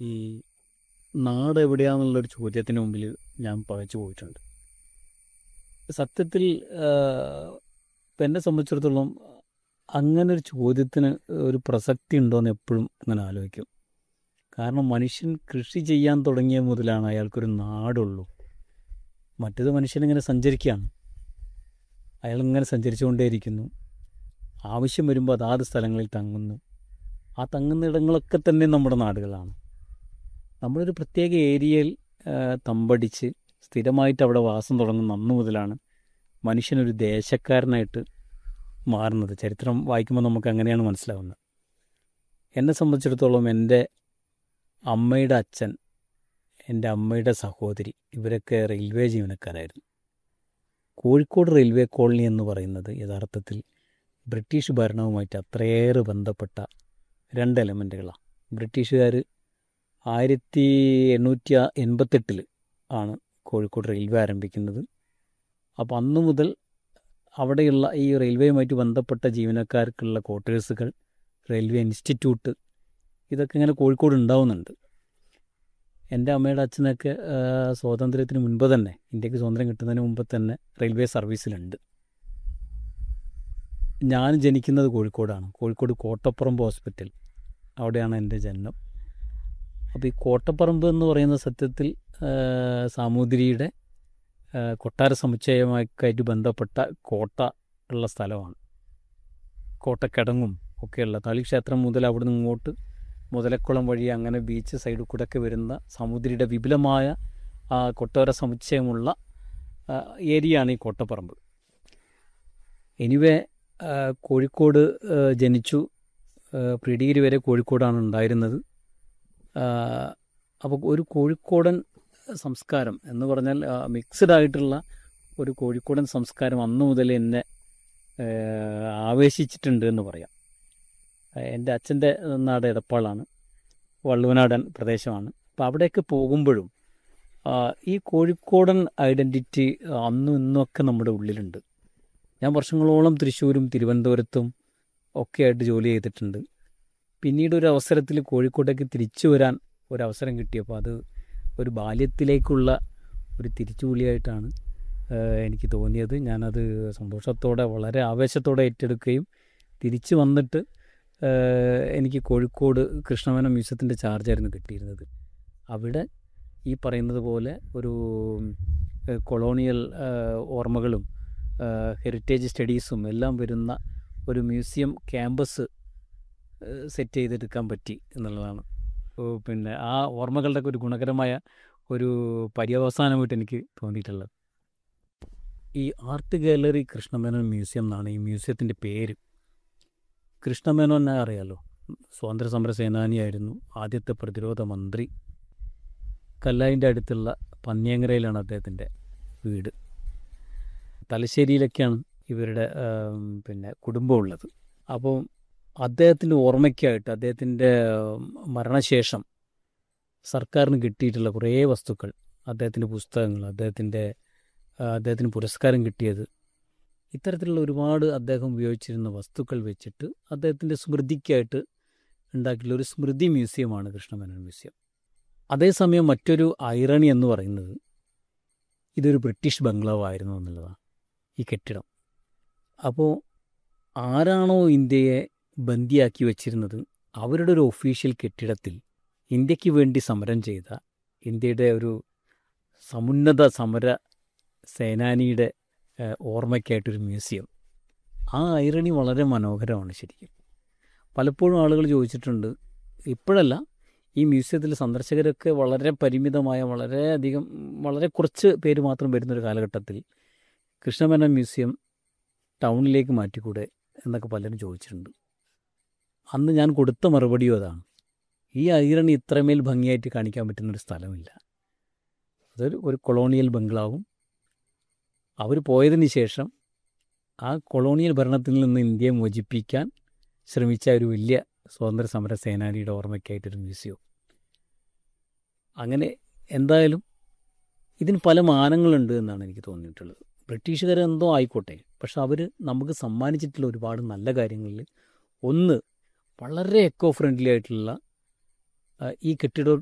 ഈ നാട് എവിടെയാണെന്നുള്ളൊരു ചോദ്യത്തിന് മുമ്പിൽ ഞാൻ പകച്ചു പോയിട്ടുണ്ട് സത്യത്തിൽ ഇപ്പം എന്നെ സംബന്ധിച്ചിടത്തോളം അങ്ങനെ ഒരു ചോദ്യത്തിന് ഒരു പ്രസക്തി ഉണ്ടോയെന്ന് എപ്പോഴും അങ്ങനെ ആലോചിക്കും കാരണം മനുഷ്യൻ കൃഷി ചെയ്യാൻ തുടങ്ങിയ മുതലാണ് അയാൾക്കൊരു നാടുള്ളൂ മറ്റേത് മനുഷ്യനിങ്ങനെ സഞ്ചരിക്കുകയാണ് അയാൾ ഇങ്ങനെ സഞ്ചരിച്ചുകൊണ്ടേയിരിക്കുന്നു ആവശ്യം വരുമ്പോൾ അതാത് സ്ഥലങ്ങളിൽ തങ്ങുന്നു ആ തങ്ങുന്ന ഇടങ്ങളൊക്കെ തന്നെ നമ്മുടെ നാടുകളാണ് നമ്മളൊരു പ്രത്യേക ഏരിയയിൽ ആ, തമ്പടിച്ച് സ്ഥിരമായിട്ട് അവിടെ വാസം തുടങ്ങുന്ന അന്ന് മുതലാണ് മനുഷ്യനൊരു ദേശക്കാരനായിട്ട് മാറുന്നത് ചരിത്രം വായിക്കുമ്പോൾ നമുക്ക് അങ്ങനെയാണ് മനസ്സിലാവുന്നത് എന്നെ സംബന്ധിച്ചിടത്തോളം എൻ്റെ അമ്മയുടെ അച്ഛൻ എൻ്റെ അമ്മയുടെ സഹോദരി ഇവരൊക്കെ റെയിൽവേ ജീവനക്കാരായിരുന്നു കോഴിക്കോട് റെയിൽവേ കോളനി എന്ന് പറയുന്നത് യഥാർത്ഥത്തിൽ ബ്രിട്ടീഷ് ഭരണവുമായിട്ട് അത്രയേറെ ബന്ധപ്പെട്ട രണ്ട് എലമെൻറ്റുകളാണ് ബ്രിട്ടീഷുകാർ ആയിരത്തി എണ്ണൂറ്റി എൺപത്തെട്ടിൽ ആണ് കോഴിക്കോട് റെയിൽവേ ആരംഭിക്കുന്നത് അപ്പോൾ അന്ന് മുതൽ അവിടെയുള്ള ഈ റെയിൽവേയുമായിട്ട് ബന്ധപ്പെട്ട ജീവനക്കാർക്കുള്ള ക്വാർട്ടേഴ്സുകൾ റെയിൽവേ ഇൻസ്റ്റിറ്റ്യൂട്ട് ഇതൊക്കെ ഇങ്ങനെ കോഴിക്കോട് ഉണ്ടാവുന്നുണ്ട് എൻ്റെ അമ്മയുടെ അച്ഛനൊക്കെ ആ, സ്വാതന്ത്ര്യത്തിന് മുൻപ് തന്നെ ഇന്ത്യക്ക് സ്വാതന്ത്ര്യം കിട്ടുന്നതിന് മുമ്പ് തന്നെ റെയിൽവേ സർവീസിലുണ്ട് ഞാൻ ജനിക്കുന്നത് കോഴിക്കോടാണ് കോഴിക്കോട് കോട്ടപ്പറമ്പ് ഹോസ്പിറ്റൽ അവിടെയാണ് എൻ്റെ ജനനം അപ്പോൾ ഈ കോട്ടപ്പറമ്പ് എന്ന് പറയുന്ന സത്യത്തിൽ ആ, സാമൂതിരിയുടെ ആ, കൊട്ടാര സമുച്ചയമായിട്ട് ബന്ധപ്പെട്ട കോട്ട ഉള്ള സ്ഥലമാണ് കോട്ടക്കിടങ്ങും ഒക്കെയുള്ള തളി ക്ഷേത്രം മുതൽ അവിടെ നിന്ന് ഇങ്ങോട്ട് മുതലക്കുളം വഴി അങ്ങനെ ബീച്ച് സൈഡിൽ കൂടെ ഒക്കെ വരുന്ന സമുദ്രിയുടെ വിപുലമായ ആ, കൊട്ടാര സമുച്ചയമുള്ള ആ, ഏരിയയാണ് ഈ കോട്ടപ്പറമ്പ് എനിവേ ആ, കോഴിക്കോട് ആ, ജനിച്ചു പ്രീ ഡിഗ്രി വരെ കോഴിക്കോടാണ് ഉണ്ടായിരുന്നത് അപ്പോൾ ഒരു കോഴിക്കോടൻ സംസ്കാരം എന്ന് പറഞ്ഞാൽ മിക്സ്ഡ് ആയിട്ടുള്ള ഒരു കോഴിക്കോടൻ സംസ്കാരം അന്ന് മുതൽ എന്നെ ആ, ആവേശിച്ചിട്ടുണ്ട് എന്ന് പറയാം ആ, എൻ്റെ അച്ഛൻ്റെ നാട് എടപ്പാളാണ് വള്ളുവനാടൻ പ്രദേശമാണ് അപ്പോൾ അവിടെയൊക്കെ പോകുമ്പോഴും ആ, ഈ കോഴിക്കോടൻ ഐഡൻറ്റിറ്റി അന്നും ഇന്നൊക്കെ നമ്മുടെ ഉള്ളിലുണ്ട് ഞാൻ വർഷങ്ങളോളം തൃശ്ശൂരും തിരുവനന്തപുരത്തും ഒക്കെ ആയിട്ട് ജോലി ചെയ്തിട്ടുണ്ട് പിന്നീട് ഒരു അവസരത്തിൽ കോഴിക്കോട്ടേക്ക് തിരിച്ചു വരാൻ ഒരു അവസരം കിട്ടിയപ്പോൾ അത് ഒരു ബാല്യത്തിലേക്കുള്ള ഒരു തിരിച്ചുകൂലിയായിട്ടാണ് ഏഹ്, എനിക്ക് തോന്നിയത് ഞാനത് സന്തോഷത്തോടെ വളരെ ആവേശത്തോടെ ഏറ്റെടുക്കുകയും തിരിച്ചു വന്നിട്ട് ഏഹ്, എനിക്ക് കോഴിക്കോട് കൃഷ്ണമേനോൻ മ്യൂസിയത്തിൻ്റെ ചാർജായിരുന്നു കിട്ടിയിരുന്നത് അവിടെ ഈ പറയുന്നത് പോലെ ഒരു ഏഹ്, കൊളോണിയൽ ഏഹ്, ഓർമ്മകളും ഏഹ്, ഹെറിറ്റേജ് സ്റ്റഡീസും എല്ലാം വരുന്ന ഒരു മ്യൂസിയം ക്യാമ്പസ് ഏഹ്, സെറ്റ് ചെയ്തെടുക്കാൻ പറ്റി എന്നുള്ളതാണ് ഓ, പിന്നെ ആ ഓർമ്മകളുടെ ഒക്കെ ഒരു ഗുണകരമായ ഒരു പര്യവസാനമായിട്ട് എനിക്ക് തോന്നിയിട്ടുള്ളത് ഈ ആർട്ട് ഗാലറി കൃഷ്ണമേനോൻ മ്യൂസിയം എന്നാണ് ഈ മ്യൂസിയത്തിൻ്റെ പേര് കൃഷ്ണമേനോനെ അറിയാലോ സ്വാതന്ത്ര്യ സമര സേനാനിയായിരുന്നു ആദ്യത്തെ പ്രതിരോധ മന്ത്രി കല്ലായിൻ്റെ അടുത്തുള്ള പന്നിയങ്ങരയിലാണ് അദ്ദേഹത്തിൻ്റെ വീട് തലശ്ശേരിയിലൊക്കെയാണ് ഇവരുടെ ആം, പിന്നെ കുടുംബമുള്ളത് അപ്പോൾ അദ്ദേഹത്തിൻ്റെ ഓർമ്മയ്ക്കായിട്ട് അദ്ദേഹത്തിൻ്റെ മരണശേഷം സർക്കാരിന് കിട്ടിയിട്ടുള്ള കുറേ വസ്തുക്കൾ അദ്ദേഹത്തിൻ്റെ പുസ്തകങ്ങൾ അദ്ദേഹത്തിൻ്റെ ആ, അദ്ദേഹത്തിന് പുരസ്കാരം കിട്ടിയത് ഇത്തരത്തിലുള്ള ഒരുപാട് അദ്ദേഹം ഉപയോഗിച്ചിരുന്ന വസ്തുക്കൾ വെച്ചിട്ട് അദ്ദേഹത്തിൻ്റെ സ്മൃതിക്കായിട്ട് ഉണ്ടാക്കിയിട്ടുള്ള ഒരു സ്മൃതി മ്യൂസിയമാണ് കൃഷ്ണമേനോൻ മ്യൂസിയം അതേസമയം മറ്റൊരു ഐറണി എന്ന് പറയുന്നത് ഇതൊരു ബ്രിട്ടീഷ് ബംഗ്ലാവ് ആയിരുന്നു എന്നുള്ളതാണ് ഈ കെട്ടിടം അപ്പോൾ ആരാണോ ഇന്ത്യയെ ബന്ദിയാക്കി വച്ചിരുന്നത് അവരുടെ ഒരു ഒഫീഷ്യൽ കെട്ടിടത്തിൽ ഇന്ത്യക്ക് വേണ്ടി സമരം ചെയ്ത ഇന്ത്യയുടെ ഒരു സമുന്നത സമര സേനാനിയുടെ ഏഹ്, ഓർമ്മയ്ക്കായിട്ടൊരു മ്യൂസിയം ആ ഐറണി വളരെ മനോഹരമാണ് ശരിക്കും പലപ്പോഴും ആളുകൾ ചോദിച്ചിട്ടുണ്ട് ഇപ്പോഴല്ല ഈ മ്യൂസിയത്തിൽ സന്ദർശകരൊക്കെ വളരെ പരിമിതമായ വളരെയധികം വളരെ കുറച്ച് പേര് മാത്രം വരുന്നൊരു കാലഘട്ടത്തിൽ കൃഷ്ണമേനോൻ മ്യൂസിയം ടൗണിലേക്ക് മാറ്റിക്കൂടെ എന്നൊക്കെ പലരും ചോദിച്ചിട്ടുണ്ട് അന്ന് ഞാൻ കൊടുത്ത മറുപടിയും അതാണ് ഈ ഐറണി ഇത്രമേൽ ഭംഗിയായിട്ട് കാണിക്കാൻ പറ്റുന്നൊരു സ്ഥലമില്ല അതൊരു ഒരു കൊളോണിയൽ ബംഗ്ലാവും അവർ പോയതിന് ശേഷം ആ കൊളോണിയൽ ഭരണത്തിൽ നിന്ന് ഇന്ത്യയെ മോചിപ്പിക്കാൻ ശ്രമിച്ച ഒരു വലിയ സ്വാതന്ത്ര്യ സമര സേനാനിയുടെ ഓർമ്മയ്ക്കായിട്ടൊരു മ്യൂസിയം അങ്ങനെ എന്തായാലും ഇതിന് പല മാനങ്ങളുണ്ട് എന്നാണ് എനിക്ക് തോന്നിയിട്ടുള്ളത് ബ്രിട്ടീഷുകാർ എന്തോ ആയിക്കോട്ടെ പക്ഷെ അവർ നമുക്ക് സമ്മാനിച്ചിട്ടുള്ള ഒരുപാട് നല്ല കാര്യങ്ങളിൽ ഒന്ന് വളരെ എക്കോ ഫ്രണ്ട്ലി ആയിട്ടുള്ള ആ, ഈ കെട്ടിട